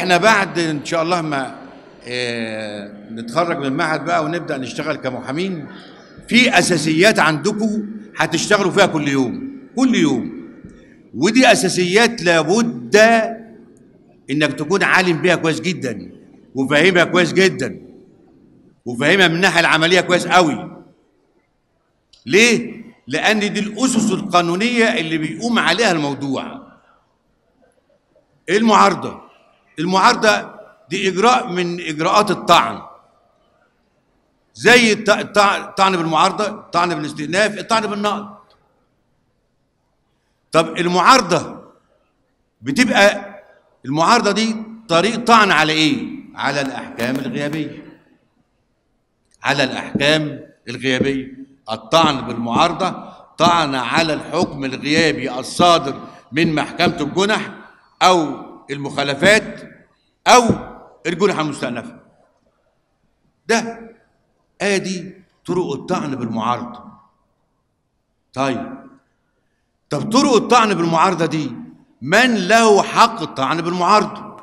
احنا بعد ان شاء الله ما اه نتخرج من المعهد بقى ونبدا نشتغل كمحامين في اساسيات عندكم هتشتغلوا فيها كل يوم كل يوم ودي اساسيات لابد انك تكون عالم بيها كويس جدا وفاهمها كويس جدا وفاهمها من الناحيه العمليه كويس قوي ليه لان دي الاسس القانونيه اللي بيقوم عليها الموضوع المعارضه المعارضه دي اجراء من اجراءات الطعن زي الطعن بالمعارضه الطعن بالاستئناف الطعن بالنقد طب المعارضه بتبقى المعارضه دي طريق طعن على ايه على الاحكام الغيابيه على الاحكام الغيابيه الطعن بالمعارضه طعن على الحكم الغيابي الصادر من محكمه الجنح او المخالفات او الجنح المستأنفه ده ادي طرق الطعن بالمعارضه طيب طب طرق الطعن بالمعارضه دي من له حق الطعن بالمعارضه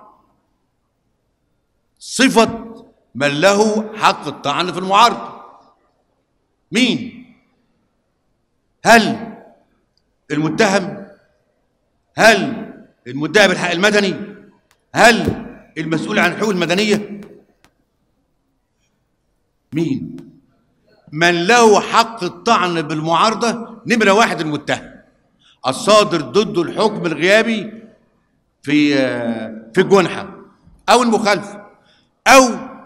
صفه من له حق الطعن في المعارضه مين هل المتهم هل المدعي بالحق المدني هل المسؤول عن الحقوق المدنيه مين من له حق الطعن بالمعارضه نمره واحد المتهم الصادر ضده الحكم الغيابي في في الجنحه او المخالفه او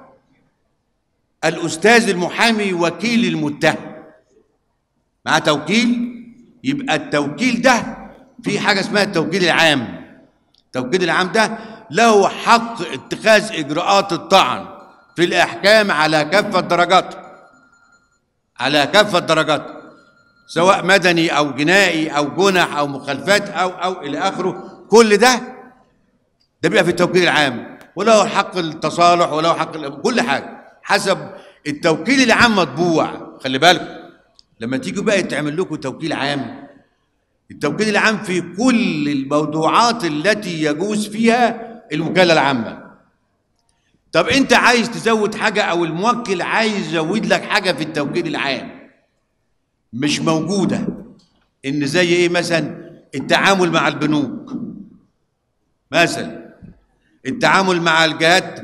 الاستاذ المحامي وكيل المتهم مع توكيل يبقى التوكيل ده في حاجه اسمها التوكيل العام التوكيل العام ده له حق اتخاذ اجراءات الطعن في الاحكام على كافه درجاته على كافه درجاته سواء مدني او جنائي او جنح او مخالفات او او الى اخره كل ده ده بيبقى في التوكيل العام وله حق التصالح وله حق كل حاجه حسب التوكيل العام مطبوع خلي بالكم لما تيجوا بقى يتعمل لكم توكيل عام التوكيل العام في كل الموضوعات التي يجوز فيها الوكاله العامه طب انت عايز تزود حاجه او الموكل عايز يزود لك حاجه في التوكيل العام مش موجوده ان زي ايه مثلا التعامل مع البنوك مثلا التعامل مع الجهات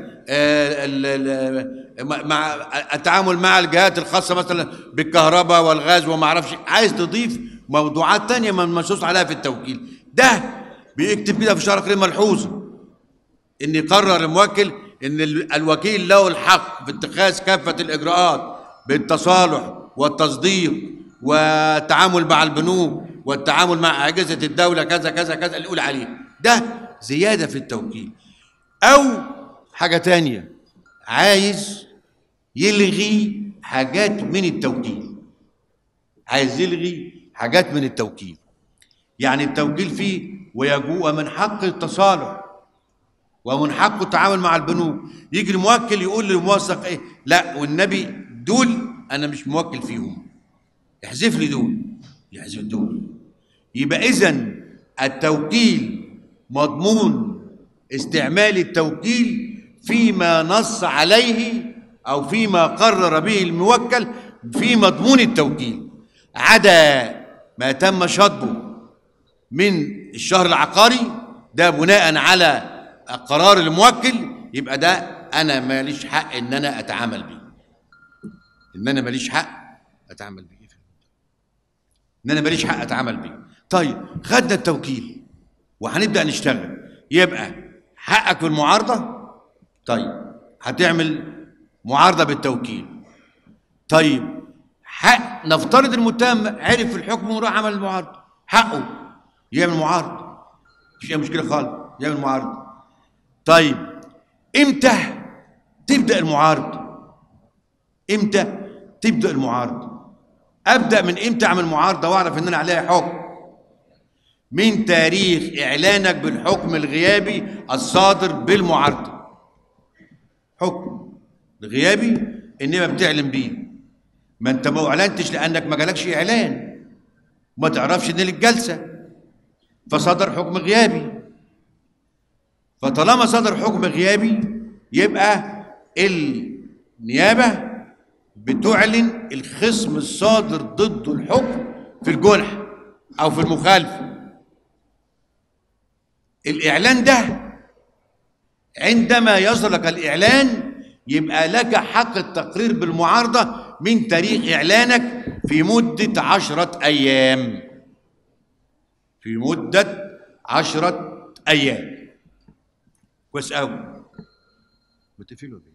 مع التعامل مع الجهات الخاصه مثلا بالكهرباء والغاز وما اعرفش عايز تضيف موضوعات تانية من منصوص عليها في التوكيل ده بيكتب كده في شرح كلمه ملحوظه ان يقرر الموكل ان الوكيل له الحق في اتخاذ كافه الاجراءات بالتصالح والتصديق والتعامل مع البنوك والتعامل مع اجهزه الدوله كذا كذا كذا اللي يقول عليه ده زياده في التوكيل او حاجه تانية عايز يلغي حاجات من التوكيل عايز يلغي حاجات من التوكيل يعني التوكيل فيه ويجوء من حق التصالح ومن حقه التعامل مع البنوك يجي الموكل يقول للموثق ايه لا والنبي دول انا مش موكل فيهم احذف لي دول يحذف دول يبقى اذا التوكيل مضمون استعمال التوكيل فيما نص عليه او فيما قرر به الموكل في مضمون التوكيل عدا ما تم شطبه من الشهر العقاري ده بناء على قرار الموكل يبقى ده انا ماليش حق ان انا اتعامل بيه ان انا ماليش حق اتعامل بيه ان انا ماليش حق اتعامل بيه طيب خدنا التوكيل وهنبدا نشتغل يبقى حقك في المعارضه طيب هتعمل معارضه بالتوكيل طيب حق نفترض المتهم عرف الحكم وراح عمل المعارضه حقه يعمل معارضه مش مشكله خالص يعمل معارضه طيب امتى تبدا المعارضه امتى تبدا المعارضه ابدا من امتى اعمل معارضه واعرف ان انا عليها حكم من تاريخ اعلانك بالحكم الغيابي الصادر بالمعارضه حكم الغيابي انما بتعلن بيه ما انت ما اعلنتش لانك ما جالكش اعلان ما تعرفش ان الجلسه فصدر حكم غيابي فطالما صدر حكم غيابي يبقى النيابة بتعلن الخصم الصادر ضده الحكم في الجنح أو في المخالفة الإعلان ده عندما يصل لك الإعلان يبقى لك حق التقرير بالمعارضة من تاريخ إعلانك في مدة عشرة أيام في مدة عشرة أيام كويس أوي بتقفلوا ليه؟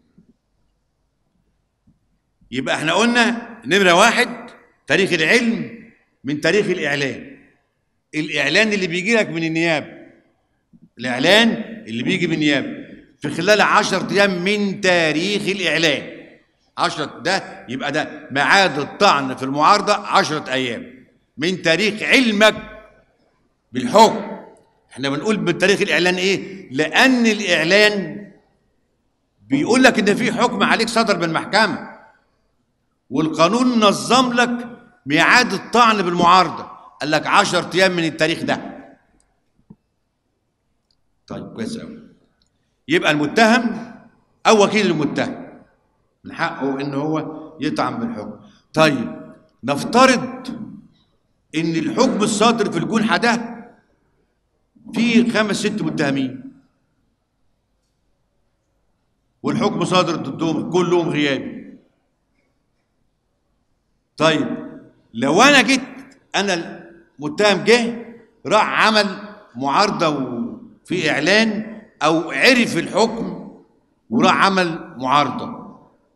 يبقى احنا قلنا نمرة واحد تاريخ العلم من تاريخ الإعلان الإعلان اللي بيجي لك من النيابة الإعلان اللي بيجي من النيابة في خلال عشرة أيام من تاريخ الإعلان عشرة ده يبقى ده ميعاد الطعن في المعارضة عشرة أيام من تاريخ علمك بالحكم احنا بنقول بتاريخ الإعلان إيه؟ لأن الإعلان بيقول لك إن في حكم عليك صدر بالمحكمة والقانون نظم لك ميعاد الطعن بالمعارضة قال لك عشرة أيام من التاريخ ده طيب كويس قوي يبقى المتهم او وكيل المتهم من حقه ان هو يطعن بالحكم طيب نفترض ان الحكم الصادر في الجنحة ده فيه خمس ست متهمين والحكم صادر ضدهم كلهم غيابي طيب لو انا جيت انا المتهم جه راح عمل معارضه في اعلان او عرف الحكم وراح عمل معارضه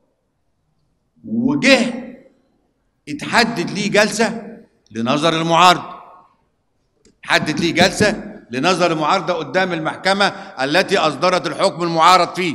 وجه اتحدد ليه جلسه لنظر المعارضه حدد ليه جلسه لنظر المعارضه قدام المحكمه التي اصدرت الحكم المعارض فيه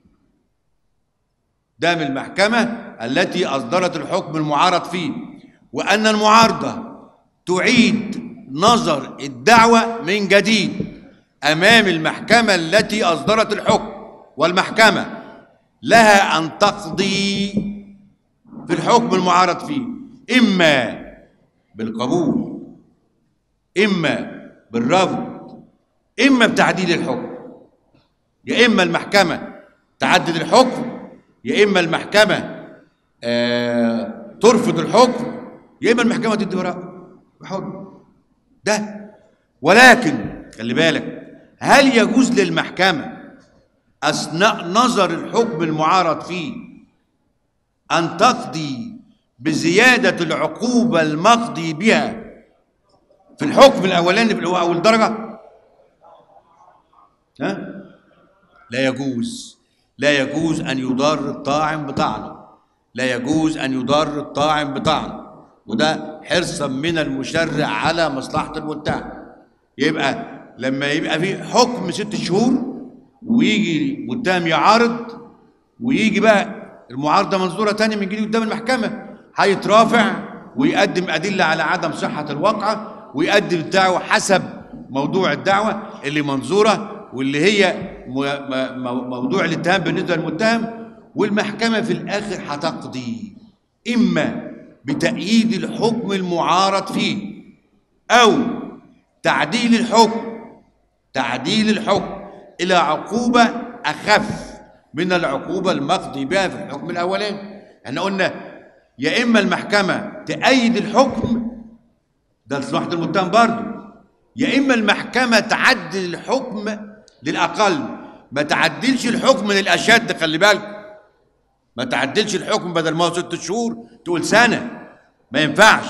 قدام المحكمه التي اصدرت الحكم المعارض فيه وان المعارضه تعيد نظر الدعوه من جديد امام المحكمه التي اصدرت الحكم والمحكمه لها ان تقضي في الحكم المعارض فيه اما بالقبول اما بالرفض اما بتعديل الحكم يا اما المحكمه تعدل الحكم يا اما المحكمه آه ترفض الحكم يا اما المحكمه تدي وراء بحكم ده ولكن خلي بالك هل يجوز للمحكمة أثناء نظر الحكم المعارض فيه أن تقضي بزيادة العقوبة المقضي بها في الحكم الأولاني اللي هو أول درجة؟ ها؟ لا يجوز لا يجوز أن يضر الطاعن بطعنه لا يجوز أن يضر الطاعن بطعنه وده حرصا من المشرع على مصلحة المتهم يبقى لما يبقى في حكم ست شهور ويجي متهم يعارض ويجي بقى المعارضة منظورة تانية من جديد قدام المحكمة هيترافع ويقدم أدلة على عدم صحة الواقعة ويقدم الدعوة حسب موضوع الدعوة اللي منظورة واللي هي موضوع الاتهام بالنسبة للمتهم والمحكمة في الآخر هتقضي إما بتأييد الحكم المعارض فيه أو تعديل الحكم تعديل الحكم إلى عقوبة أخف من العقوبة المقضي بها في الحكم الأولاني احنا قلنا يا إما المحكمة تأيد الحكم ده لصلاحة المتهم برضه يا إما المحكمة تعدل الحكم للأقل ما تعدلش الحكم للأشد خلي بالك ما تعدلش الحكم بدل ما هو ست شهور تقول سنة ما ينفعش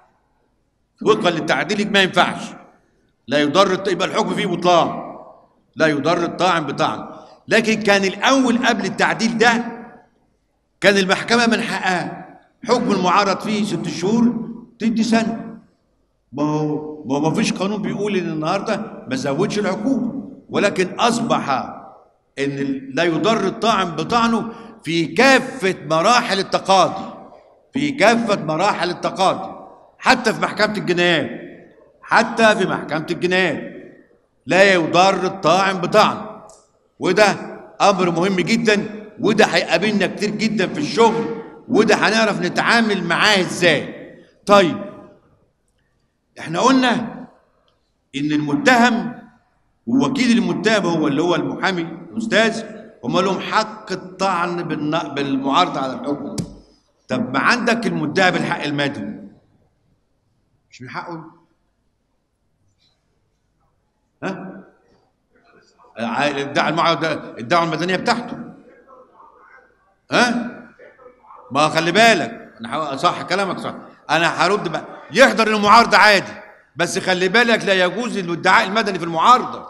وفقا لتعديلك ما ينفعش لا يضر يبقى الحكم فيه بطلان لا يضر الطاعن بطعن لكن كان الاول قبل التعديل ده كان المحكمه من حقها حكم المعارض فيه ست شهور تدي سنه ما هو ما هو ما فيش قانون بيقول ان النهارده ما زودش العقوبه ولكن اصبح ان لا يضر الطاعن بطعنه في كافه مراحل التقاضي في كافه مراحل التقاضي حتى في محكمه الجنايات حتى في محكمة الجنايات لا يضر الطاعن بطعن وده أمر مهم جدا وده هيقابلنا كتير جدا في الشغل وده هنعرف نتعامل معاه ازاي طيب احنا قلنا ان المتهم ووكيل المتهم هو اللي هو المحامي الاستاذ هم لهم حق الطعن بالن- بالمعارضه على الحكم طب ما عندك المدعي بالحق المدني مش من حقه ها الدعوه المعارضه الدعوه المدنيه بتاعته ها ما خلي بالك انا حاول- صح كلامك صح انا هرد بقى يحضر المعارضه عادي بس خلي بالك لا يجوز الادعاء المدني في المعارضه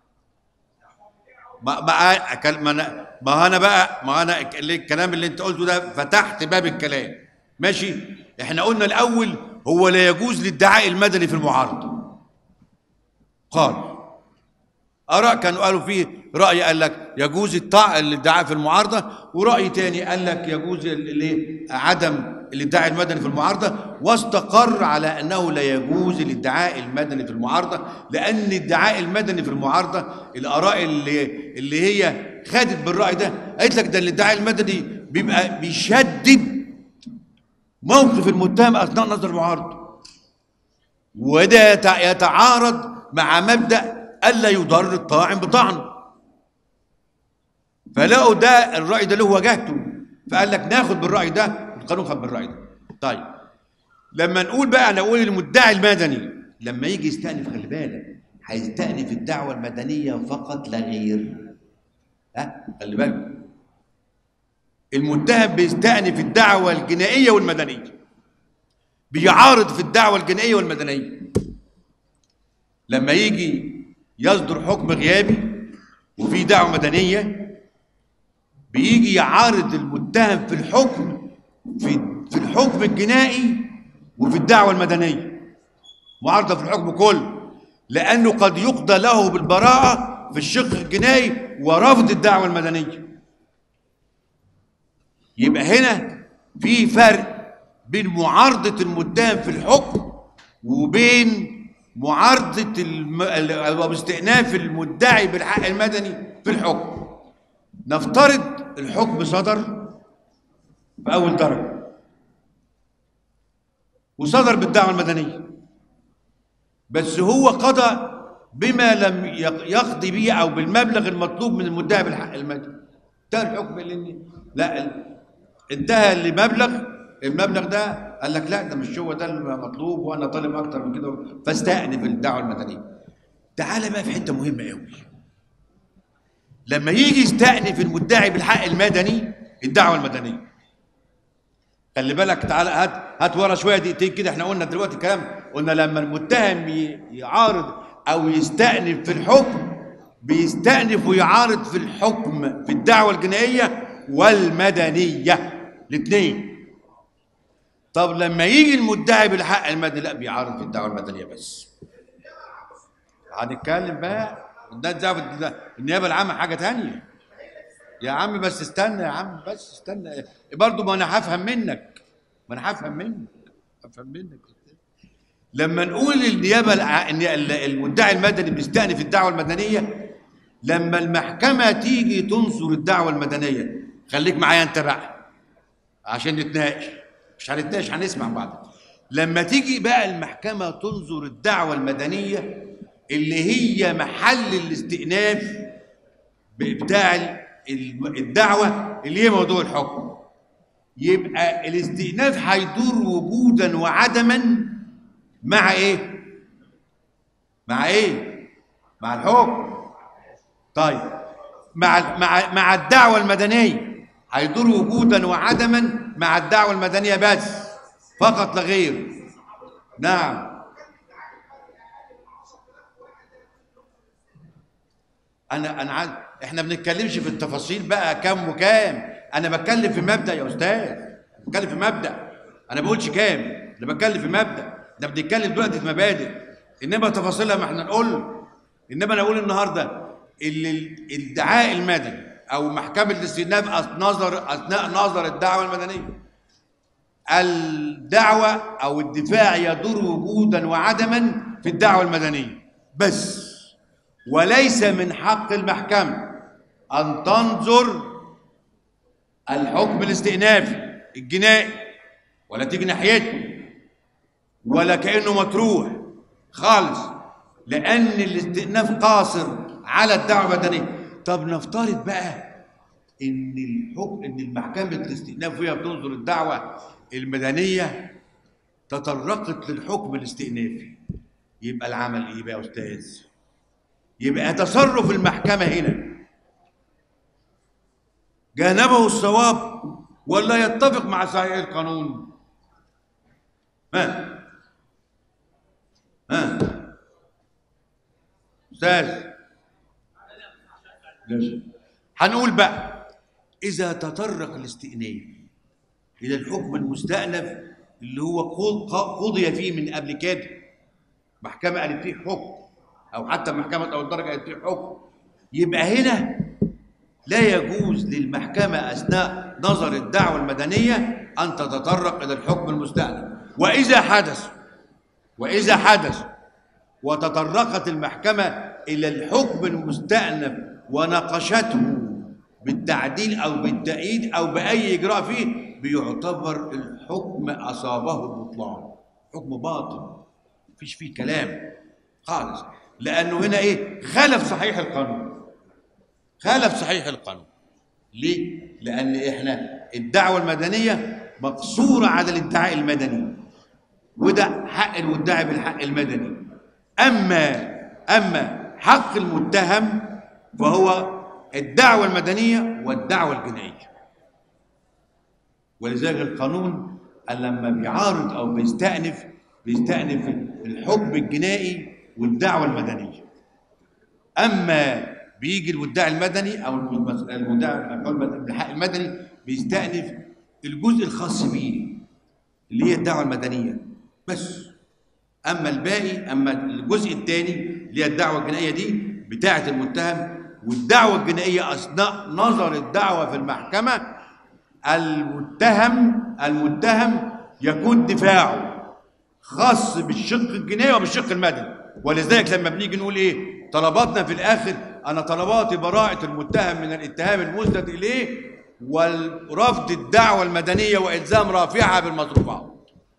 ما ما أكل- ما انا ما انا بقى ما انا ك- اللي- الكلام اللي انت قلته ده فتحت باب الكلام ماشي احنا قلنا الاول هو لا يجوز الادعاء المدني في المعارضه قال اراء كانوا قالوا فيه راي قال لك يجوز الطع الادعاء في المعارضه وراي تاني قال لك يجوز ال- الايه عدم الادعاء المدني في المعارضه واستقر على انه لا يجوز الادعاء المدني في المعارضه لان الادعاء المدني في المعارضه الاراء اللي اللي هي خدت بالراي ده قالت لك ده الادعاء المدني بيبقى بيشدد موقف المتهم اثناء نظر المعارضه وده يتع- يتعارض مع مبدا الا يضر الطاعن بطعن فلقوا ده الراي ده له وجهته فقال لك ناخد بالراي ده القانون خد بالراي ده طيب لما نقول بقى نقول المدعي المدني لما يجي يستأنف خلي بالك هيستأنف الدعوة المدنية فقط لا غير ها خلي بالك المتهم بيستأنف الدعوة الجنائية والمدنية بيعارض في الدعوة الجنائية والمدنية لما يجي يصدر حكم غيابي وفي دعوة مدنية بيجي يعارض المتهم في الحكم في في الحكم الجنائي وفي الدعوة المدنية معارضة في الحكم كله لأنه قد يقضى له بالبراءة في الشق الجنائي ورفض الدعوة المدنية يبقى هنا في فرق بين معارضة المتهم في الحكم وبين معارضة الم... ال- أو استئناف المدعي بالحق المدني في الحكم نفترض الحكم صدر في أول درجة وصدر بالدعوة المدنية بس هو قضى بما لم يق- يقضي به أو بالمبلغ المطلوب من المدعي بالحق المدني انتهى الحكم اللي لا ال- انتهى لمبلغ المبلغ ده قال لك لا ده مش هو ده المطلوب وانا طالب اكتر من كده فاستأنف الدعوه المدنيه تعال بقى في حته مهمه قوي لما يجي يستأنف المدعي بالحق المدني الدعوه المدنيه خلي بالك تعالى هات هات ورا شويه دقيقتين كده احنا قلنا دلوقتي الكلام قلنا لما المتهم ي- يعارض او يستأنف في الحكم بيستأنف ويعارض في الحكم في الدعوه الجنائيه والمدنيه الاثنين طب لما يجي المدعي بالحق المدني لا بيعارض في الدعوه المدنيه بس هنتكلم بقى ده ده النيابه العامه حاجه تانية يا عم بس استنى يا عم بس استنى برضه ما انا هفهم منك ما انا هفهم منك هفهم منك لما نقول النيابه الع- إن ال- المدعي المدني بيستأنف الدعوه المدنيه لما المحكمه تيجي تنصر الدعوه المدنيه خليك معايا انت بقى عشان نتناقش مش هنتناقش هنسمع بعض لما تيجي بقى المحكمه تنظر الدعوه المدنيه اللي هي محل الاستئناف بتاع ال- الدعوه اللي هي موضوع الحكم يبقى الاستئناف هيدور وجودا وعدما مع ايه مع ايه مع الحكم طيب مع مع مع الدعوه المدنيه هيدور وجودا وعدما مع الدعوه المدنيه بس فقط لا غير نعم انا انا عايز احنا بنتكلمش في التفاصيل بقى كام وكام انا بتكلم في مبدا يا استاذ بتكلم في مبدا انا ما بقولش كام انا بتكلم في مبدا احنا بنتكلم دلوقتي في مبادئ انما تفاصيلها ما احنا نقول انما انا اقول النهارده اللي الادعاء المدني او محكمه الاستئناف أث- نظر اثناء نظر الدعوه المدنيه الدعوه او الدفاع يدور وجودا وعدما في الدعوه المدنيه بس وليس من حق المحكمة أن تنظر الحكم الاستئنافي الجنائي ولا تيجي ناحيته ولا كأنه مطروح خالص لأن الاستئناف قاصر على الدعوه المدنيه طب نفترض بقى ان الحكم ان المحكمه الاستئناف وهي بتنظر الدعوه المدنيه تطرقت للحكم الاستئنافي يبقى العمل ايه بقى يا استاذ يبقى تصرف المحكمه هنا جانبه الصواب ولا يتفق مع صحيح القانون ها ها استاذ ماشي. هنقول بقى اذا تطرق الاستئناف الى الحكم المستأنف اللي هو قض- قضي فيه من قبل كده محكمه قالت فيه حكم او حتى محكمه اول درجه قالت فيه حكم يبقى هنا لا يجوز للمحكمة أثناء نظر الدعوة المدنية أن تتطرق إلى الحكم المستأنف وإذا حدث وإذا حدث وتطرقت المحكمة إلى الحكم المستأنف وناقشته بالتعديل أو بالتأييد أو بأي إجراء فيه بيعتبر الحكم أصابه البطلان حكم باطل مفيش فيه كلام خالص لأنه هنا إيه خالف صحيح القانون خالف صحيح القانون ليه؟ لأن إحنا الدعوة المدنية مقصورة على الادعاء المدني وده حق المدعي بالحق المدني أما أما حق المتهم فهو الدعوة المدنية والدعوة الجنائية ولذلك القانون قال لما بيعارض أو بيستأنف بيستأنف الحكم الجنائي والدعوة المدنية أما بيجي المدعي المدني او المس- المدعي بالحق المدني بيستأنف الجزء الخاص بيه اللي هي الدعوه المدنيه بس اما الباقي اما الجزء الثاني اللي هي الدعوه الجنائيه دي بتاعه المتهم والدعوه الجنائيه اثناء نظر الدعوه في المحكمه المتهم المتهم يكون دفاعه خاص بالشق الجنائي وبالشق المدني ولذلك لما بنيجي نقول ايه طلباتنا في الاخر انا طلباتي براءة المتهم من الاتهام المسند اليه ورفض الدعوة المدنية والزام رافعها بالمصروفات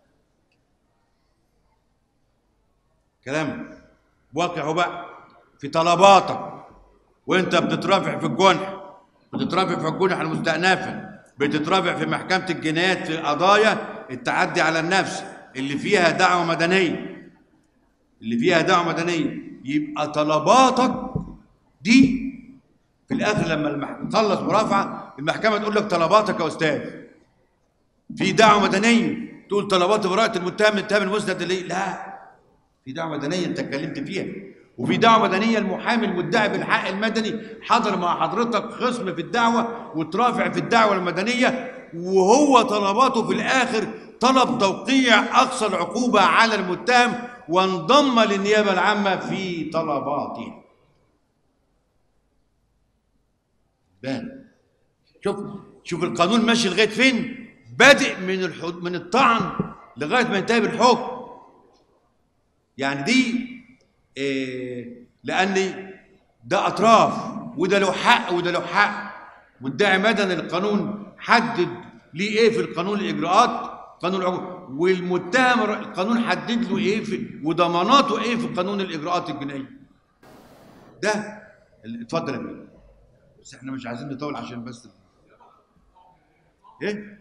كلام واقع بقى في طلباتك وانت بتترافع في الجنح بتترافع في الجنح المستأنفة بتترافع في محكمة الجنايات في قضايا التعدي على النفس اللي فيها دعوة مدنية اللي فيها دعوة مدنية يبقى طلباتك دي في الآخر لما المحكمة تخلص مرافعة المحكمة تقول لك طلباتك يا أستاذ في دعوة مدنية تقول طلبات براءة المتهم من الاتهام المسند ليه؟ لا في دعوة مدنية أنت اتكلمت فيها وفي دعوة مدنية المحامي المدعي بالحق المدني حضر مع حضرتك خصم في الدعوة وترافع في الدعوة المدنية وهو طلباته في الآخر طلب توقيع أقصى العقوبة على المتهم وانضم للنيابة العامة في طلباته بان شوف شوف القانون ماشي لغاية فين بادئ من الحد من الطعن لغاية ما ينتهي بالحكم يعني دي إيه لأن ده أطراف وده له حق وده له حق مدعي مدني القانون حدد ليه إيه في القانون الإجراءات قانون العقوبة والمتهم القانون حدد له إيه في وضماناته إيه في قانون الإجراءات الجنائية ده اتفضل يا بيه بس احنا مش عايزين نطول عشان بس ايه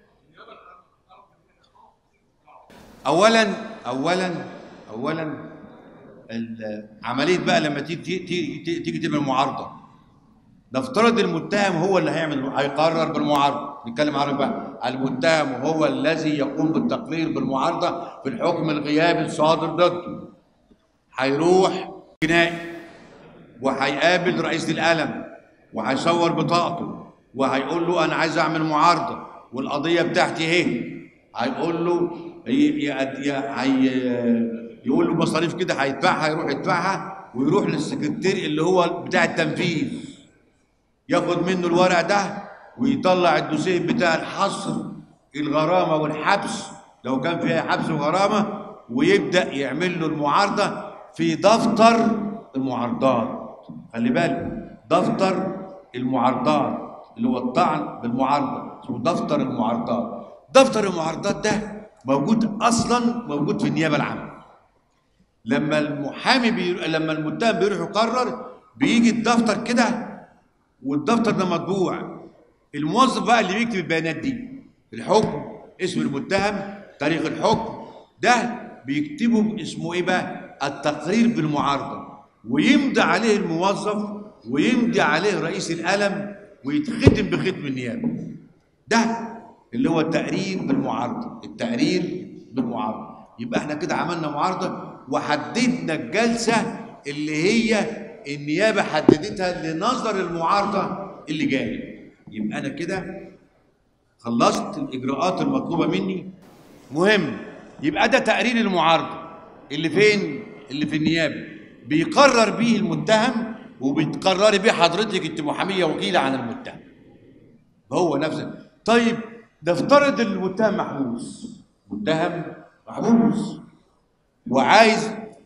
اولا اولا اولا ال- عمليه بقى لما تيجي تيجي تيجي تعمل معارضه نفترض المتهم هو اللي هيعمل هيقرر بالمعارضه نتكلم عربي بقى المتهم هو الذي يقوم بالتقرير بالمعارضه في الحكم الغيابي الصادر ضده هيروح جنائي وهيقابل رئيس القلم وهيصور بطاقته وهيقول له انا عايز اعمل معارضه والقضيه بتاعتي اهي هيقول له ي- ي- ي- هي- يقول له مصاريف كده هيدفعها يروح يدفعها ويروح للسكرتير اللي هو بتاع التنفيذ ياخد منه الورق ده ويطلع الدوسيه بتاع الحصر الغرامه والحبس لو كان فيها حبس وغرامه ويبدا يعمل له المعارضه في دفتر المعارضات خلي بالك دفتر المعارضات اللي هو الطعن بالمعارضه اسمه دفتر المعارضات دفتر المعارضات ده موجود اصلا موجود في النيابه العامه لما المحامي بي... لما المتهم بيروح يقرر بيجي الدفتر كده والدفتر ده مطبوع الموظف بقى اللي بيكتب البيانات دي الحكم اسم المتهم تاريخ الحكم ده بيكتبه اسمه ايه بقى التقرير بالمعارضه ويمضي عليه الموظف ويمضي عليه رئيس القلم ويتختم بختم النيابه ده اللي هو التقرير بالمعارضه التقرير بالمعارضه يبقى احنا كده عملنا معارضه وحددنا الجلسه اللي هي النيابه حددتها لنظر المعارضه اللي جايه يبقى انا كده خلصت الاجراءات المطلوبه مني مهم يبقى ده تقرير المعارضه اللي فين اللي في النيابه بيقرر بيه المتهم وبتقرري بيه حضرتك انت محاميه وكيله عن المتهم هو نفسه طيب نفترض المتهم محبوس متهم محبوس وعايز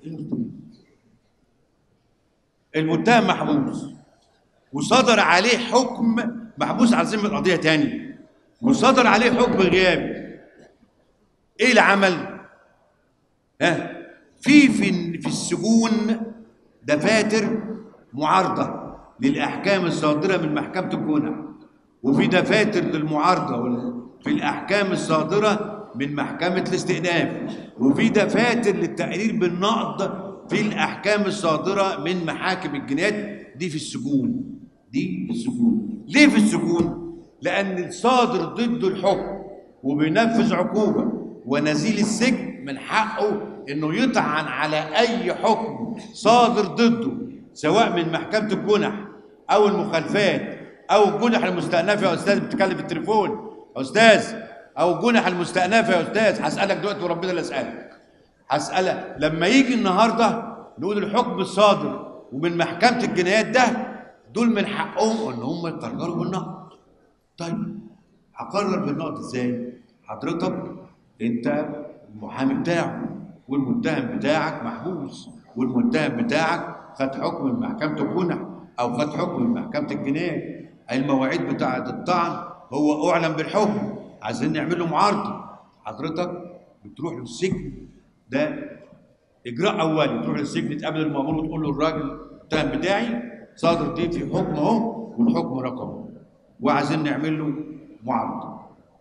المتهم محبوس وصدر عليه حكم محبوس على ذمه قضيه تانية وصدر عليه حكم غيابي ايه العمل ها في في في السجون دفاتر معارضه للاحكام الصادره من محكمه الجنح وفي دفاتر للمعارضه في الاحكام الصادره من محكمه الاستئناف وفي دفاتر للتقرير بالنقض في الاحكام الصادره من محاكم الجنايات دي في السجون دي في السجون ليه في السجون لان الصادر ضده الحكم وبينفذ عقوبه ونزيل السجن من حقه انه يطعن على اي حكم صادر ضده سواء من محكمه الجنح او المخالفات او الجنح المستأنفة يا استاذ بتتكلم في التليفون يا استاذ او الجنح المستأنفة يا استاذ هسألك دلوقتي وربنا اللي اسألك هسألك لما يجي النهارده نقول الحكم الصادر ومن محكمة الجنايات ده دول من حقهم ان هم يقرروا بالنقد طيب هقرر بالنقد ازاي حضرتك انت المحامي بتاعه والمتهم بتاعك محبوس والمتهم بتاعك خد حكم من محكمة الجنح او خد حكم من محكمة الجنايات المواعيد بتاعة الطعن هو اعلن بالحكم عايزين نعمل له معارضة حضرتك بتروح للسجن ده اجراء اولي تروح للسجن تقابل المأمور وتقول له الراجل المتهم بتاعي صادر دي في حكم اهو والحكم رقمه وعايزين نعمل له معارضة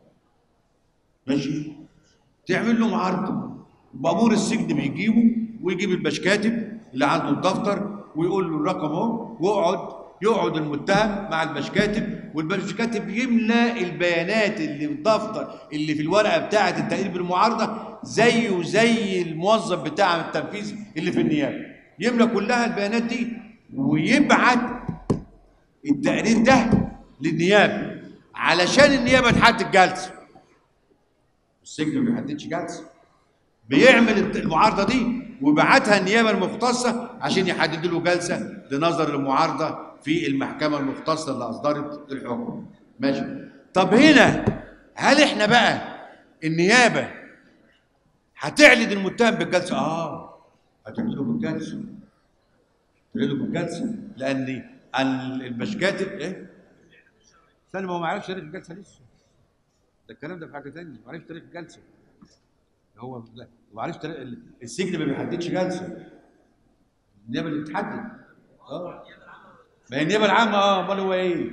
ماشي تعمل له معارضة مأمور السجن بيجيبه ويجيب البشكاتب اللي عنده الدفتر ويقول له الرقم اهو واقعد يقعد المتهم مع البشكاتب والبشكاتب يملى البيانات اللي في الدفتر اللي في الورقه بتاعه التقرير بالمعارضه زيه زي الموظف بتاع التنفيذ اللي في النيابه يملى كلها البيانات دي ويبعت التقرير ده للنيابه علشان النيابه تحدد جلسه السجن ما بيحددش جلسه بيعمل المعارضه دي وبعتها النيابه المختصه عشان يحددوا له جلسه لنظر المعارضه في المحكمه المختصه اللي اصدرت الحكم ماشي طب هنا هل احنا بقى النيابه هتعلن المتهم بالجلسه اه هتعلنه بالجلسه تعلنه بالجلسه لان البشكاتب ايه استنى ما هو ما عرفش تاريخ الجلسه لسه ده الكلام ده في حاجه ثانيه ما عرفش تاريخ الجلسه هو لا ما عرفش تاريخ السجن ما بيحددش جلسه النيابه اللي بتحدد اه ما هي النيابه العامه اه امال هو ايه؟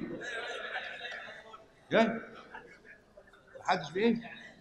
جاي محدش بايه؟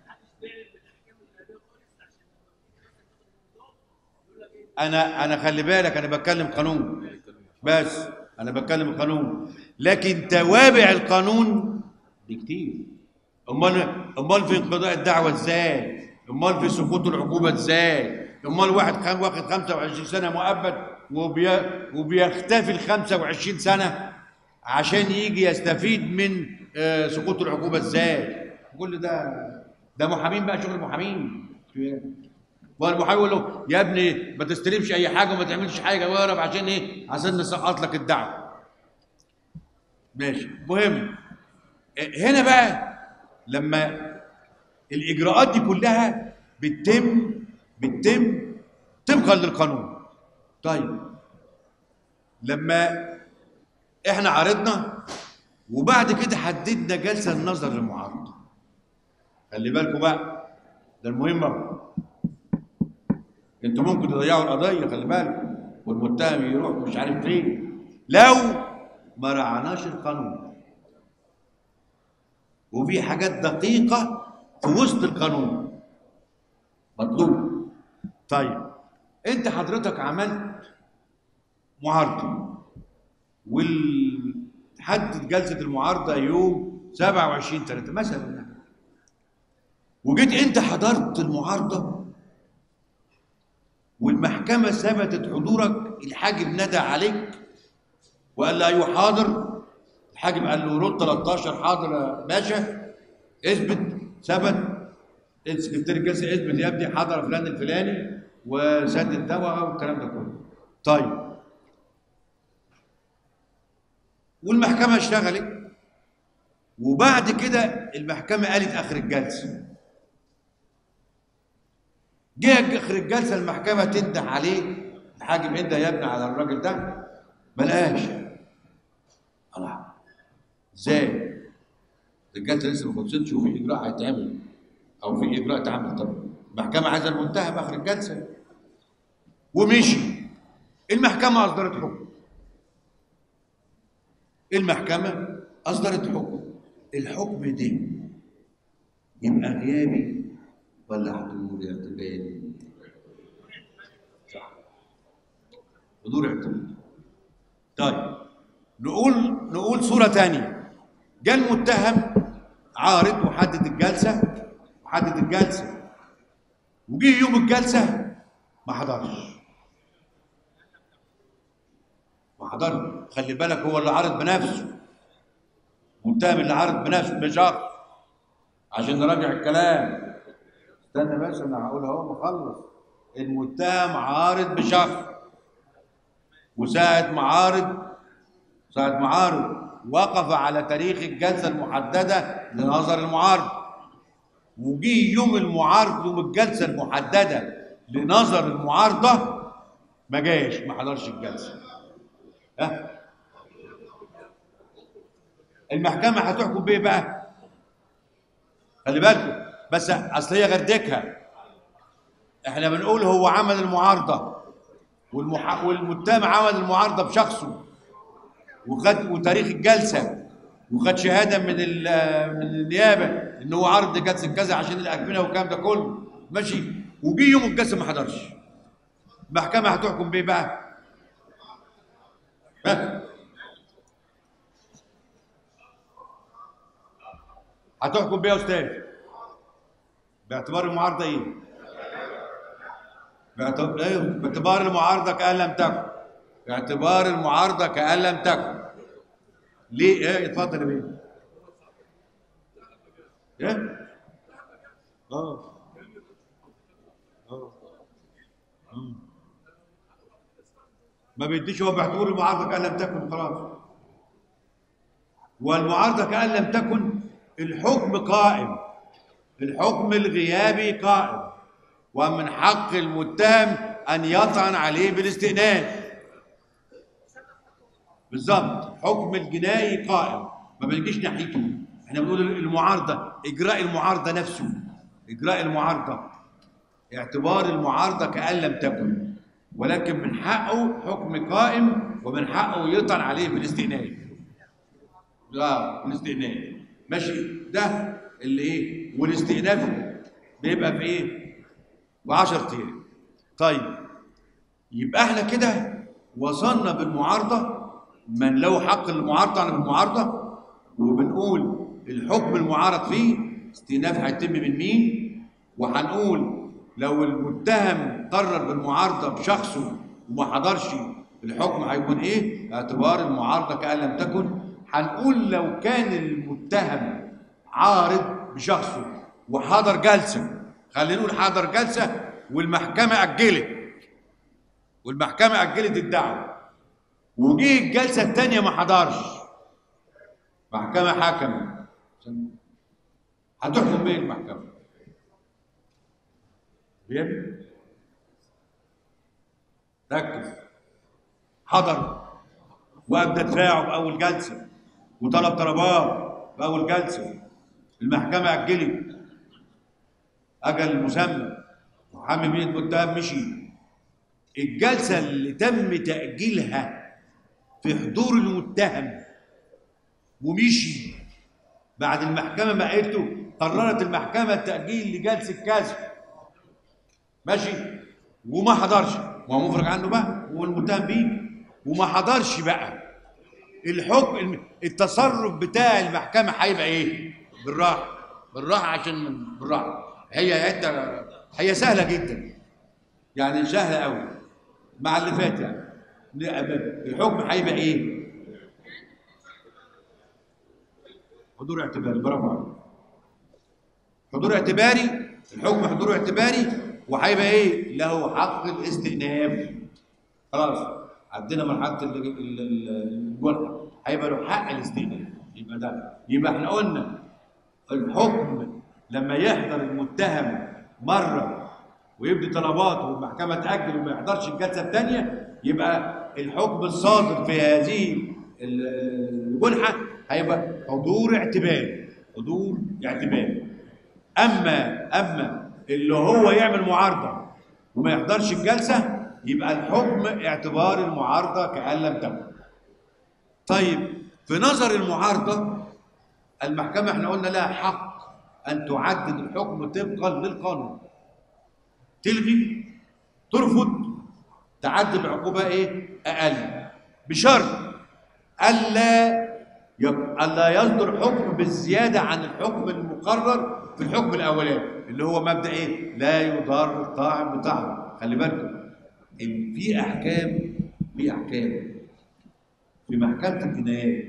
انا انا خلي بالك انا بتكلم قانون بس انا بتكلم قانون لكن توابع القانون دي كتير امال امال في انقضاء الدعوه ازاي امال في سقوط العقوبه ازاي امال واحد كان واخد 25 سنه مؤبد وبي... وبيختفي ال 25 سنه عشان يجي يستفيد من آه سقوط العقوبه ازاي كل ده ده محامين بقى شغل محامين والمحامي يقول له يا ابني ما تستلمش اي حاجه وما تعملش حاجه واهرب عشان ايه عشان نسقط لك الدعوه ماشي مهم هنا بقى لما الاجراءات دي كلها بتتم بتتم طبقا للقانون طيب لما احنا عرضنا وبعد كده حددنا جلسه النظر للمعارضه خلي بالكم بقى ده المهم أوي. انتوا ممكن تضيعوا القضيه خلي بالك والمتهم يروح مش عارف فين لو ما رعناش القانون وفي حاجات دقيقة في وسط القانون مطلوب طيب انت حضرتك عملت معارضة وتحدد جلسة المعارضة يوم 27 3 مثلا وجيت انت حضرت المعارضة والمحكمة ثبتت حضورك الحاجب ندى عليك وقال له ايوه حاضر الحاجب قال له رد 13 حاضر يا باشا اثبت ثبت السكرتير الجلسه اثبت يا ابني حضر فلان الفلاني وسد الدواء والكلام ده كله طيب والمحكمه اشتغلت وبعد كده المحكمه قالت اخر الجلسه جه اخر الجلسه المحكمه تنده عليه الحاكم انده يا ابني على الراجل ده ما لقاش الله ازاي الجلسه لسه ما خلصتش وفي اجراء هيتعمل او في اجراء اتعمل طب المحكمه عايزه المنتهى باخر الجلسه ومشي المحكمه اصدرت حكم المحكمه اصدرت حكم الحكم ده يبقى غيابي ولا حضور اعتباري صح حضور اعتباري طيب نقول نقول صوره ثانيه جاء المتهم عارض وحدد الجلسه وحدد الجلسه وجه يوم الجلسه ما حضرش ما حضرش خلي بالك هو اللي عارض بنفسه المتهم اللي عارض بنفسه مش اكتر عشان نراجع الكلام استنى بس انا هقول اهو مخلص المتهم عارض بشخص وساعة معارض ساعة معارض وقف على تاريخ الجلسة المحددة لنظر المعارض وجي يوم المعارض يوم الجلسة المحددة لنظر المعارضة ما جاش ما حضرش الجلسة ها المحكمة هتحكم بإيه بقى؟ خلي بالكم بس أصل هي غردكها احنا بنقول هو عمل المعارضة والمح... والمتهم عمل المعارضة بشخصه وخد وتاريخ الجلسة وخد شهادة من ال... من النيابة إن هو عرض جلسة كذا عشان الأكمنة والكلام ده كله ماشي وجي يوم الجلسة ما حضرش المحكمة هتحكم بإيه بقى؟ ها؟ هتحكم بيه يا استاذ باعتبار المعارضه ايه باعتبار ايه باعتبار المعارضه كان لم تكن باعتبار المعارضه كان لم تكن ليه ايه اتفضل يا بيه ايه اه اه مم. ما بيديش هو باعتبار المعارضه كان لم تكن خلاص والمعارضه كان لم تكن الحكم قائم الحكم الغيابي قائم ومن حق المتهم ان يطعن عليه بالاستئناف بالظبط حكم الجنائي قائم ما بنجيش ناحيته احنا بنقول المعارضه اجراء المعارضه نفسه اجراء المعارضه اعتبار المعارضه كان لم تكن ولكن من حقه حكم قائم ومن حقه يطعن عليه بالاستئناف لا بالاستئناف ماشي ده اللي ايه والاستئناف بيبقى في ايه ب 10 ايام طيب يبقى احنا كده وصلنا بالمعارضه من له حق المعارضه عن المعارضه وبنقول الحكم المعارض فيه استئناف هيتم من مين وهنقول لو المتهم قرر بالمعارضه بشخصه وما حضرش الحكم هيكون ايه اعتبار المعارضه كان لم تكن هنقول لو كان المتهم عارض بشخصه وحضر جلسه خلينا نقول حضر جلسه والمحكمه اجلت والمحكمه اجلت الدعوه وجه الجلسه الثانيه ما حضرش محكمه حكمت هتحكم بايه المحكمه؟ بيبي ركز حضر وابدى دفاعه باول جلسه وطلب طلبات باول جلسه المحكمه اجلت اجل مسمى محامي مين المتهم مشي الجلسه اللي تم تاجيلها في حضور المتهم ومشي بعد المحكمة ما قالت له قررت المحكمة تأجيل لجلسة كذا ماشي وما حضرش ما هو مفرج عنه بقى هو المتهم بيه وما حضرش بقى الحكم التصرف بتاع المحكمة هيبقى ايه؟ بالراحة بالراحة عشان بالراحة هي حتة هي سهلة جدا يعني سهلة قوي مع اللي فات يعني الحكم هيبقى ايه؟ حضور اعتباري برافو عليك حضور اعتباري الحكم حضور اعتباري وهيبقى ايه؟ له حق الاستئناف خلاص عدينا مرحله ال- ال- ال- الجرح هيبقى له حق الاستئناف يبقى ده يبقى احنا قلنا الحكم لما يحضر المتهم مره ويبدي طلباته والمحكمه تاجل وما يحضرش الجلسه الثانيه يبقى الحكم الصادر في هذه ال- الجنحه هيبقى حضور اعتباري حضور اعتباري اما اما اللي هو يعمل معارضه وما يحضرش الجلسه يبقى الحكم اعتبار المعارضه كان لم تكن طيب في نظر المعارضه المحكمه احنا قلنا لها حق ان تعدد الحكم طبقا للقانون تلغي ترفض تعدي بعقوبه ايه اقل بشرط الا يب- الا يصدر حكم بالزياده عن الحكم المقرر في الحكم الاولاني اللي هو مبدا ايه لا يضار الطاعن بطاعن خلي بالكم ان في احكام في احكام في محكمه الجنايات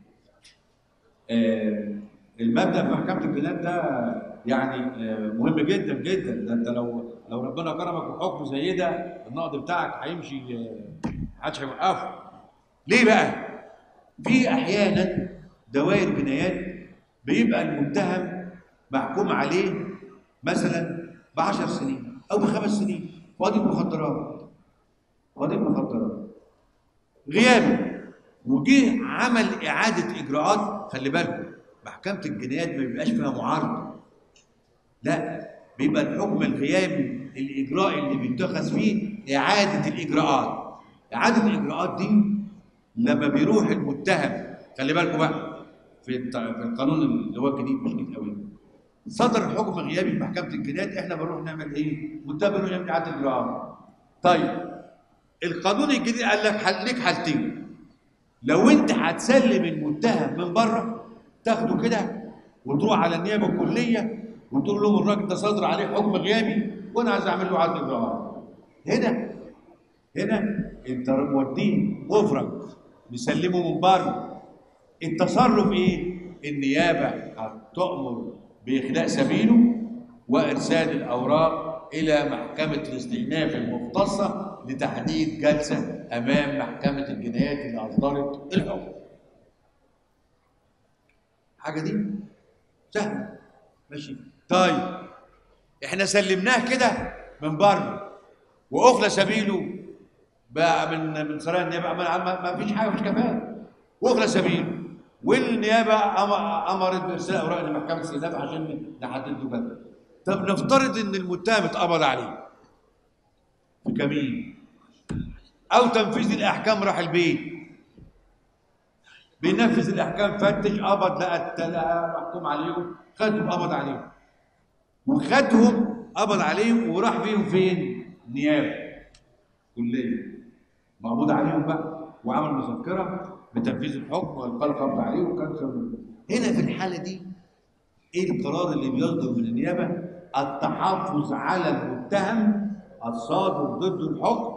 آه، المبدا في محكمه الجنايات ده يعني آه، مهم جدا جدا ده انت لو لو ربنا كرمك بحكم زي ده النقد بتاعك هيمشي آه، محدش هيوقفه ليه بقى؟ في احيانا دوائر جنايات بيبقى المتهم محكوم عليه مثلا ب 10 سنين او بخمس سنين في قضيه مخدرات قضيه مخدرات غيابي وجه عمل اعاده اجراءات خلي بالكم محكمه الجنايات ما بيبقاش فيها معارضه لا بيبقى الحكم الغيابي الاجراء اللي بيتخذ فيه اعاده الاجراءات اعاده الاجراءات دي لما بيروح المتهم خلي بالكم بقى في الت- في القانون اللي هو الجديد مش جديد قوي صدر حكم غيابي في محكمه الجنايات احنا بنروح نعمل ايه؟ متهم بنروح نعمل اعاده اجراءات طيب القانون الجديد قال لك حل ليك حالتين لو انت هتسلم المتهم من بره تاخده كده وتروح على النيابه الكليه وتقول لهم الراجل ده صادر عليه حكم غيابي وانا عايز اعمل له اعاده اجراءات هنا هنا انت موديه مفرج مسلمه من بره التصرف ايه؟ النيابه هتؤمر باخلاء سبيله وارسال الاوراق الى محكمه الاستئناف المختصه لتحديد جلسه امام محكمه الجنايات اللي اصدرت الحكم. حاجه دي سهله ماشي طيب احنا سلمناه كده من بره واخلى سبيله بقى من من سرايا النيابه ما, ما, ما فيش حاجه مش كفايه واخلى سبيله والنيابه أم- امرت بارسال اوراق لمحكمه الاستئناف عشان نحدد له كذا طب نفترض ان المتهم اتقبض عليه في كمين او تنفيذ الاحكام راح البيت بينفذ الاحكام فتش قبض لقى لقى محكوم عليهم خدهم قبض عليهم وخدهم قبض عليهم وراح بيهم فين؟ نيابه كليه مقبوض عليهم بقى وعمل مذكره بتنفيذ الحكم والقى القبض عليهم وكان سبب. هنا في الحاله دي ايه القرار اللي بيصدر من النيابه؟ التحفظ على المتهم الصادر ضد الحكم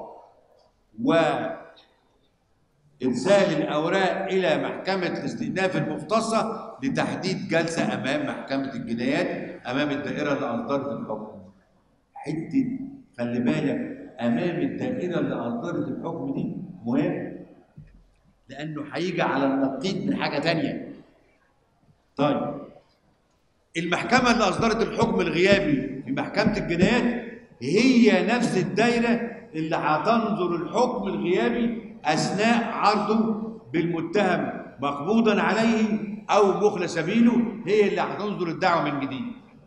وإرسال الأوراق إلى محكمة الاستئناف المختصة لتحديد جلسة أمام محكمة الجنايات أمام الدائرة اللي أصدرت الحكم. حتة خلي بالك أمام الدائرة اللي أصدرت الحكم دي مهم لأنه هيجي على النقيض من حاجة تانية. طيب المحكمة اللي أصدرت الحكم الغيابي في محكمة الجنايات هي نفس الدايرة اللي هتنظر الحكم الغيابي أثناء عرضه بالمتهم مقبوضا عليه أو مخلى سبيله هي اللي هتنظر الدعوة من جديد.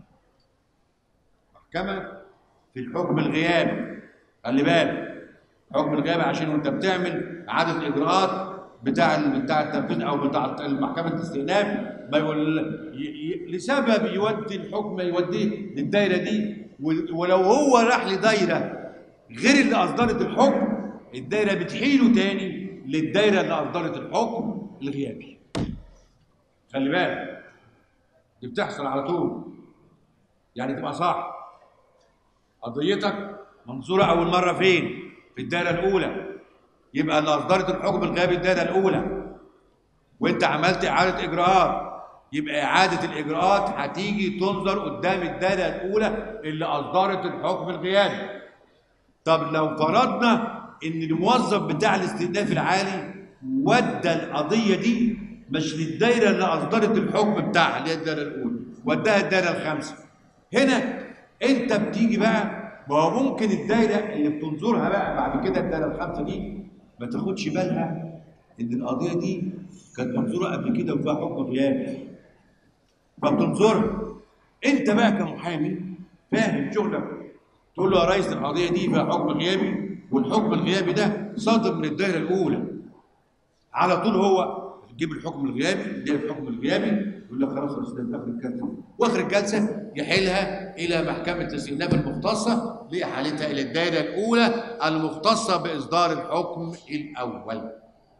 محكمة في الحكم الغيابي خلي بالك حكم الغيابي عشان وانت بتعمل إعادة إجراءات بتاع بتاع التنفيذ او بتاع محكمه الاستئناف ما يقول ي- ي- لسبب يودي الحكم يوديه للدايره دي ول- ولو هو راح لدايره غير اللي اصدرت الحكم الدايره بتحيله تاني للدايره اللي اصدرت الحكم الغيابي خلي بالك دي بتحصل على طول يعني تبقى صح قضيتك منظوره اول مره فين في الدايره الاولى يبقى اللي اصدرت الحكم الغيابي الدايره الاولى وانت عملت اعاده اجراءات يبقى اعاده الاجراءات هتيجي تنظر قدام الدايره الاولى اللي اصدرت الحكم الغيابي طب لو فرضنا ان الموظف بتاع الاستئناف العالي ودى القضيه دي مش للدايره اللي اصدرت الحكم بتاعها اللي هي الدايره الاولى وداها الدايره الخامسه هنا انت بتيجي بقى ما هو ممكن الدايره اللي بتنظرها بقى بعد كده الدايره الخامسه دي ما تاخدش بالها ان القضيه دي كانت منظوره قبل كده وفيها حكم غيابي فبتنظرها انت بقى كمحامي فاهم شغلك تقول له يا ريس القضيه دي فيها حكم غيابي والحكم الغيابي ده صادر من الدايره الاولى على طول هو تجيب الحكم الغيابي يديها الحكم الغيابي يقول لك خلاص يا استاذ اخر الجلسه واخر الجلسه يحيلها الى محكمه الاستئناف المختصه لاحالتها الى الدائره الاولى المختصه باصدار الحكم الاول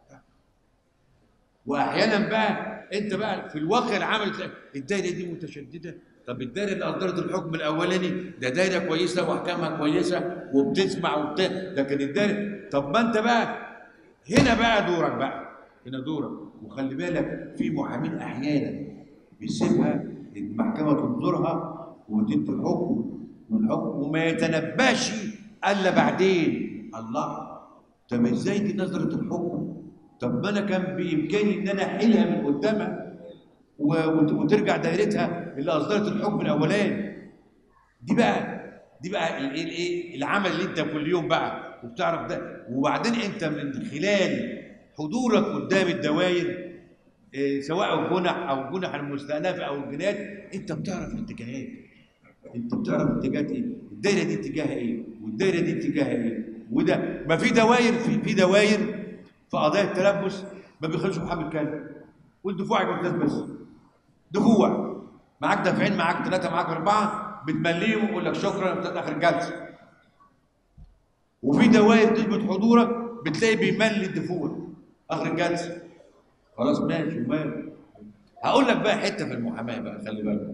واحيانا بقى انت بقى في الواقع العمل تلاقي الدايره دي متشدده طب الدايره اللي اصدرت الحكم الاولاني ده دايره كويسه واحكامها كويسه وبتسمع وبت لكن الدايره طب ما انت بقى هنا بقى دورك بقى هنا دورك وخلي بالك في محامين احيانا بيسيبها المحكمه تنظرها وتدي حكم والحكم وما يتنباش الا بعدين الله طب ازاي دي نظره الحكم طب ما انا كان بامكاني ان انا احيلها من قدامها و- وت- وترجع دايرتها اللي اصدرت الحكم الاولاني دي بقى دي بقى ال- ال- ايه العمل اللي انت كل يوم بقى وبتعرف ده وبعدين انت من خلال حضورك قدام الدوائر إيه، سواء الجنح او الجنح المستأنفة او الجنايات انت بتعرف اتجاهات انت بتعرف اتجاهات ايه الدايره دي اتجاهها ايه والدايره دي اتجاهها ايه وده ما في دوائر في في دوائر في قضايا التلبس ما بيخرجش محمد كلب والدفوع يا استاذ بس دفوع معاك دافعين معاك ثلاثه معاك اربعه بتمليهم ويقول لك شكرا بتاعت اخر الجلسه وفي دوائر تثبت حضورك بتلاقي بيملي الدفوع اخر الجلسه خلاص ماشي ومال هقول لك بقى حته في المحاماه بقى خلي بالك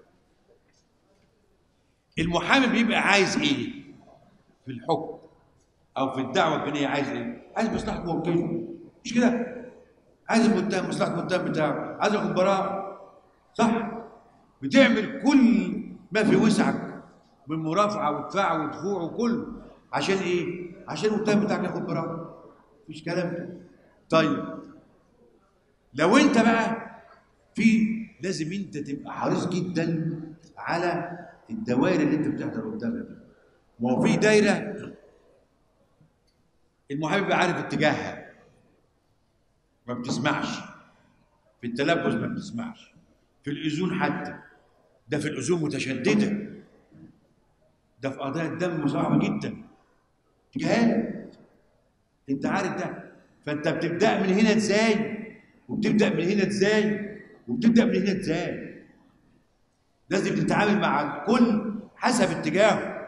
المحامي بيبقى عايز ايه في الحكم او في الدعوه الجنائيه عايز ايه عايز مصلحه موكله مش كده عايز المتهم مصلحه المتهم بتاعه عايز ياخد براءه صح بتعمل كل ما في وسعك من مرافعه ودفاع ودفوع وكله عشان ايه عشان المتهم بتاعك ياخد براءه مفيش كلام ده طيب لو انت بقى في لازم انت تبقى حريص جدا على الدوائر اللي انت بتحضر قدامها دي ما هو في دايره المحامي بيبقى عارف اتجاهها ما بتسمعش في التلبس ما بتسمعش في الاذون حتى ده في الاذون متشدده ده في قضايا الدم صعبه جدا اتجاهات انت عارف ده فانت بتبدا من هنا ازاي وبتبدا من هنا ازاي وبتبدا من هنا ازاي لازم تتعامل مع الكل حسب اتجاهه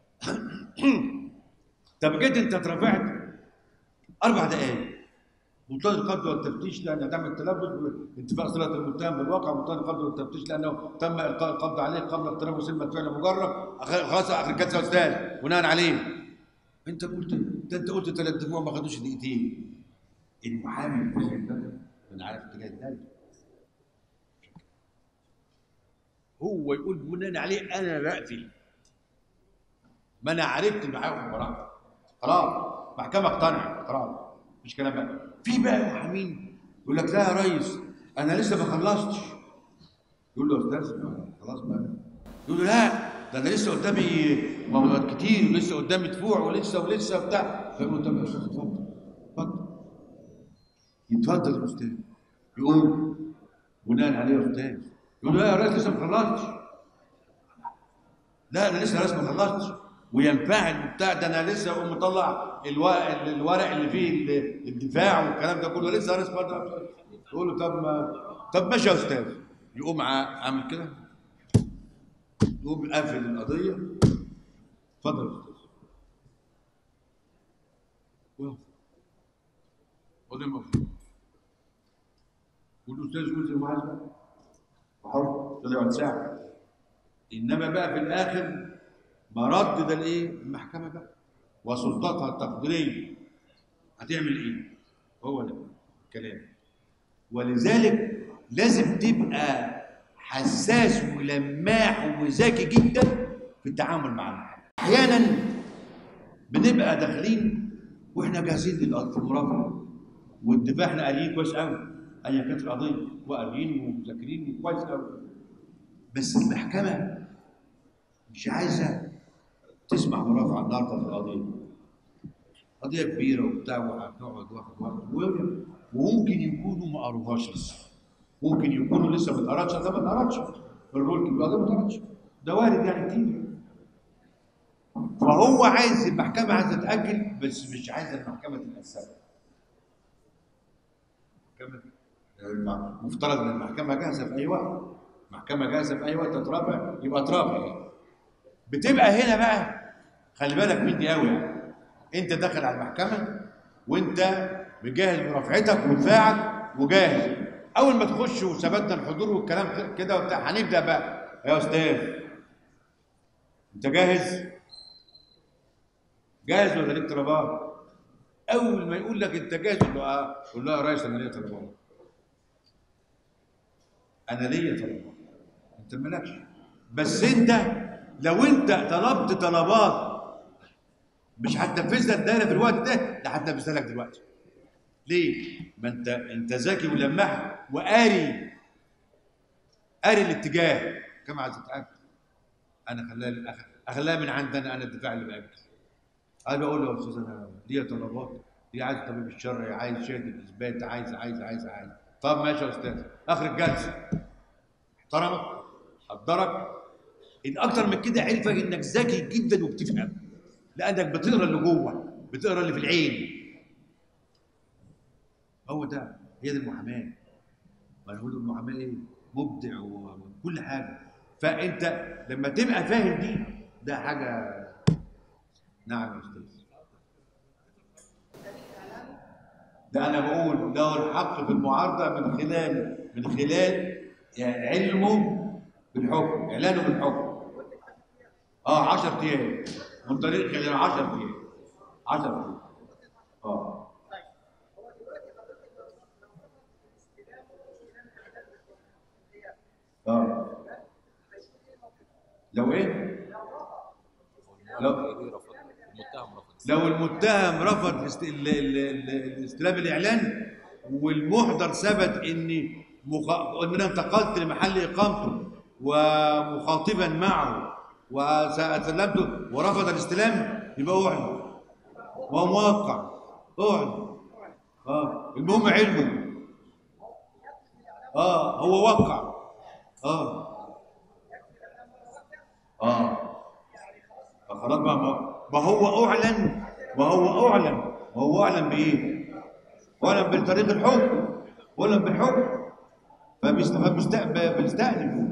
طب جيت انت اترفعت اربع دقائق منتظر القبض والتفتيش لان تعمل تلبس باتفاق صله المتهم بالواقع منتظر القبض والتفتيش لانه تم القاء القبض عليه قبل اقتراب وسلم فعل مجرد أخ- خلاص اخر الجلسه يا استاذ بناء عليه انت قلت انت انت قلت ثلاث دفوع ما خدوش دقيقتين المحامي الفاهم ده انا عارف اتجاه الدم هو يقول بناء عليه انا بقفل ما انا عرفت انه هياخد براءه خلاص محكمه اقتنعت خلاص مش كلام بقى في بقى محامين يقول لك لا يا ريس انا لسه ما خلصتش يقول له يا استاذ خلاص بقى يقول له لا ده انا لسه قدامي موضوعات كتير ولسه قدامي دفوع ولسه ولسه بتاع فيقول له طب يا استاذ اتفضل اتفضل يتفضل يا استاذ يقول بناء عليه يا استاذ يقول له لا يا ريس لسه ما خلصتش لا انا لسه يا ريس ما خلصتش وينفعل وبتاع ده انا لسه اقوم مطلع الورق الورق اللي فيه ال- الدفاع والكلام ده كله لسه رئيس برضه يقول له طب ما طب ماشي يا استاذ يقوم ع- عامل كده يقوم قافل القضيه اتفضل يا استاذ واقف. قضيه مفروض والاستاذ يقول زي المحاسبه وحر طلع ساعه انما بقى في الاخر مرد ده الايه المحكمه بقى وسلطتها التقديريه هتعمل ايه هو ده الكلام ولذلك لازم تبقى حساس ولماح وذكي جدا في التعامل مع المحكمه احيانا بنبقى داخلين واحنا جاهزين للقضيه المرافعه والدفاع احنا قاريين كويس قوي ايا كانت القضيه وقاريين ومذاكرين كويس قوي بس المحكمه مش عايزه تسمع مرافعه النهارده في القضيه قضيه كبيره وبتاع وهتقعد واخد وقت و- وممكن يكونوا ما قروهاش لسه ممكن يكونوا لسه ما اتقرتش ده ما اتقرتش الرول كبير ده ما اتقرتش ده وارد يعني كتير فهو عايز المحكمه عايزه تاجل بس مش عايزه المحكمه تبقى السبب المحكمة- مفترض ان المحكمه جاهزه في اي وقت المحكمه جاهزه في اي وقت تترافع يبقى ترافع بتبقى هنا بقى خلي بالك مني قوي يعني انت داخل على المحكمه وانت مجهز مرافعتك ودفاعك وجاهز اول ما تخش وثبتنا الحضور والكلام كده وبتاع هنبدا بقى يا استاذ انت جاهز جاهز ولا ليك طلبات اول ما يقول لك انت جاهز قول له اه قول له يا ريس انا ليا طلبات انا ليا طلبات انت مالكش بس انت لو انت طلبت طلبات مش هتنفذها الدايره في الوقت ده ده هتنفذها لك دلوقتي ليه؟ ما انت انت ذكي ولماح وقاري قاري الاتجاه كما عايز تتاكد انا خلاها اخليها من عندنا انا الدفاع اللي باجل انا بقول له يا استاذ انا ليا طلبات ليه عايز طبيب الشرعي عايز شهاده الاثبات عايز عايز عايز عايز طب ماشي يا استاذ اخر الجلسه احترمك قدرك ان اكتر من كده عرفك انك ذكي جدا وبتفهم لانك بتقرا اللي جوه بتقرا اللي في العين هو ده هي دي المحاماه ما هو ده المحاماه ايه مبدع وكل حاجه فانت لما تبقى فاهم دي ده حاجه نعم يا استاذ ده انا بقول له الحق في المعارضه من خلال من خلال يعني علمه بالحكم اعلانه بالحكم اه 10 ايام من طريق خلال 10 ايام 10 ايام اه اه لو ايه؟ لو المتهم رفض لو المتهم رفض است- ال- ال- ال- استلام الاعلان والمحضر ثبت ان مخ... ان انا انتقلت لمحل اقامته ومخاطبا معه وسلمته ورفض الاستلام يبقى اعلن وهو موقع اعلن اه المهم علمه اه هو وقع اه اه فخلاص بقى ما ما هو اعلن ما هو اعلن ما هو اعلن بايه؟ اعلن بطريق الحكم اعلن بالحكم فبيست- فبيست- بيستأنف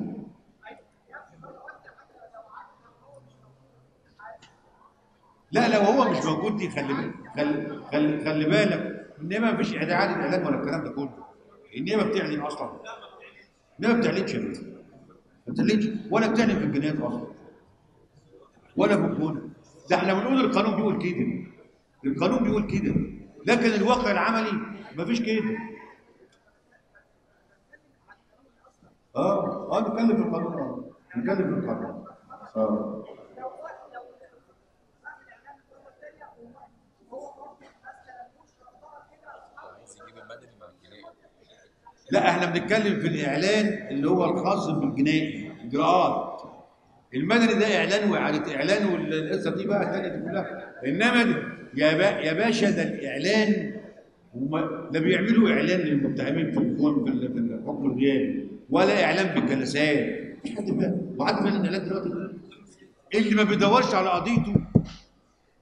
لا لو هو مش موجود دي خلي بالك خلي, خلي, خلي بالك انما مفيش اعاده اعلان ولا الكلام ده كله انما بتعلن اصلا انما ما بتعلنش يا بنتي. ما بتعلنش ولا بتعلن في الجنايات اصلا ولا في الجونه ده احنا بنقول القانون بيقول كده القانون بيقول كده لكن الواقع العملي مفيش كده اه اه نتكلم في القانون اه نتكلم في القانون اه عايز يجيب المدني مع الجنائي لا احنا بنتكلم في الاعلان اللي هو الخاص بالجنائي اجراءات المدني ده اعلان واعاده اعلان والقصه دي بقى الثانيه دي كلها انما ده- يا با يا باشا ده الاعلان وما لا بيعملوا اعلان للمتهمين في الكون في ال- في الحكم الغيابي ولا اعلان بالجلسات مش حد فاهم وحد فاهم الاعلان دلوقتي اللي ما بيدورش على قضيته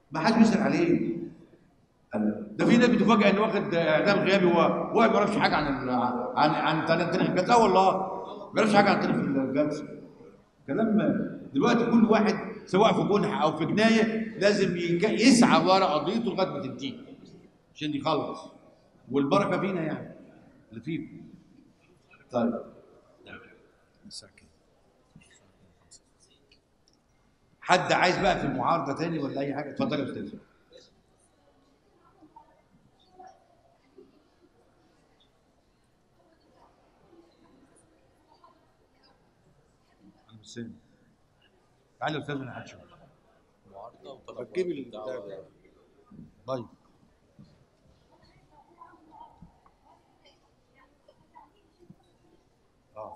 ما حدش بيسال عليه ده في ناس بتفاجئ انه واخد اعدام غيابي وهو واحد ما يعرفش حاجه عن ال... عن عن تاريخ الجلسه اه والله ما يعرفش حاجه عن تاريخ الجلسه كلام دلوقتي كل واحد سواء في جنح او في جنايه لازم يك- يسعى ورا قضيته لغايه ما تنتهي عشان يخلص والبركه فينا يعني اللي فيكم طيب حد عايز بقى في المعارضه تاني ولا اي حاجه اتفضل يا استاذ أنا مش سامع. تعالى يا استاذ انا هتشوف معارضه وطلب ركبي البتاع ده. طيب اه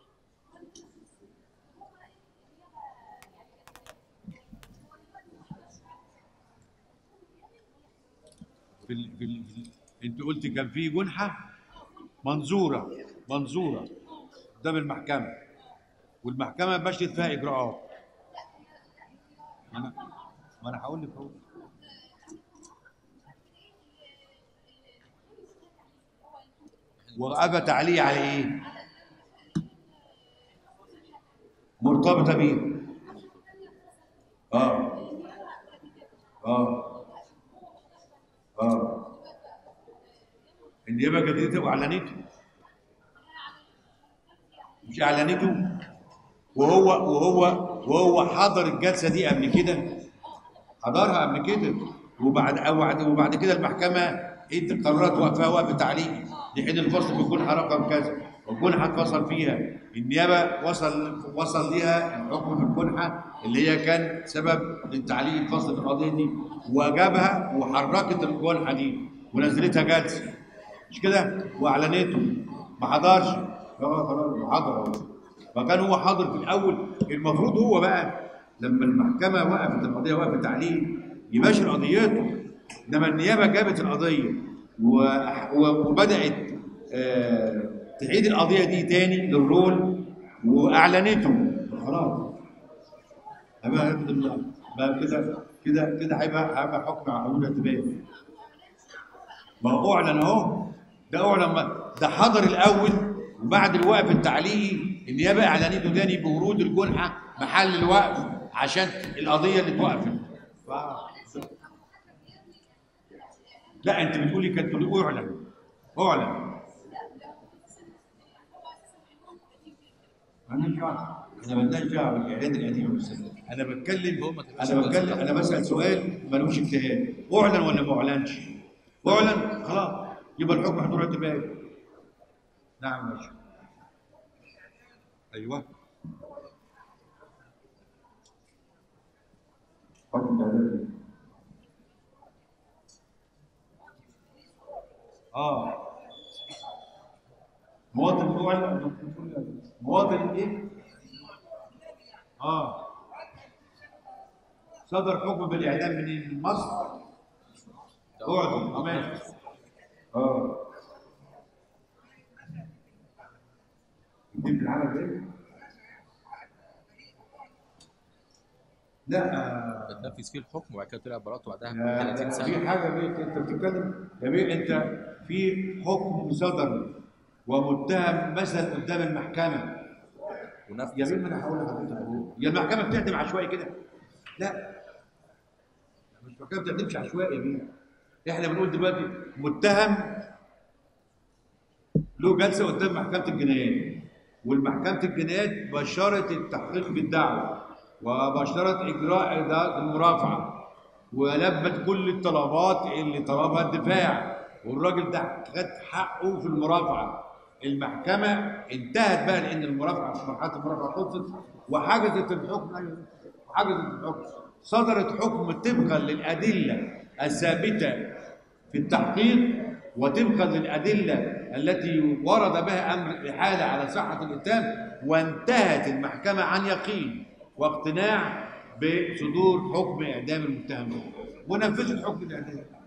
في ال... في ال... في ال... انت قلت كان في جنحه منظوره منظوره قدام المحكمه والمحكمه مشيت فيها اجراءات ما انا ما انا هقول لك اهو وابى تعليق على ايه؟ مرتبطه بيه اه اه اه النيابه جديدته واعلنته مش اعلنته وهو وهو وهو حضر الجلسه دي قبل كده حضرها قبل كده وبعد وبعد وبعد كده المحكمه ادت قرارات وقفها وقف تعليقي لحين الفصل بيكون رقم كذا والجنحه اتفصل فيها النيابه وصل وصل ليها الحكم في الجنحه اللي هي كان سبب لتعليق الفصل في القضيه دي وجابها وحركت الجنحه دي ونزلتها جلسه مش كده واعلنته ما حضرش اه خلاص حضر اهو فكان هو حاضر في الاول المفروض هو بقى لما المحكمه وقفت القضيه وقفت عليه يباشر قضيته انما النيابه جابت القضيه و... و... وبدات آه... تعيد القضيه دي تاني للرول واعلنته خلاص هيبقى بقى كده كده كده هيبقى هيبقى حكم عقول اعتبار ما هو اعلن اهو ده اعلن ما- ده حضر الاول وبعد الوقف التعليقي النيابه اعلنته تاني بورود الجنحه محل الوقف عشان القضيه اللي اتوقفت ف- لا انت بتقولي كانت تقولي اعلن اعلن انا مش عارف انا مالناش دعوه بالاعلان القديم بس انا بتكلم هو ما كانش انا بتكلم انا بسال سؤال ملوش اجتهاد اعلن ولا ما اعلنش اعلن خلاص يبقى الحكم حضور اعتباري نعم ماشي ايوه حكم اعتباري اه مواطن اعلن مواطن ايه اه صدر حكم بالاعدام من مصر اعدم تمام اه يتم العمل بايه؟ لا آه، بتنفذ فيه الحكم وبعد كده طلع براءته بعدها يا- 30 في سنه حاجه بيه انت بتتكلم يا بيه انت في حكم صدر ومتهم مثلا قدام المحكمه يا ونفذ بيه ما انا هقول لحضرتك اهو يا المحكمه بتعدم عشوائي كده لا مش المحكمه ما بتعدمش عشوائي يا بيه احنا بنقول دلوقتي متهم له جلسه قدام محكمه الجنايات والمحكمه الجنايات بشرت التحقيق بالدعوه وبشرت اجراء إدارة المرافعه ولبت كل الطلبات اللي طلبها الدفاع والراجل ده خد حقه في المرافعه المحكمه انتهت بقى لان المرافعه مرحله المرافعه خلصت وحجزت الحكم أيوة، وحجزت الحكم صدرت حكم طبقا للادله الثابته في التحقيق وطبقا للادله التي ورد بها امر الاحاله على صحه الاتهام وانتهت المحكمه عن يقين واقتناع بصدور حكم اعدام المتهم ونفذت حكم الاعدام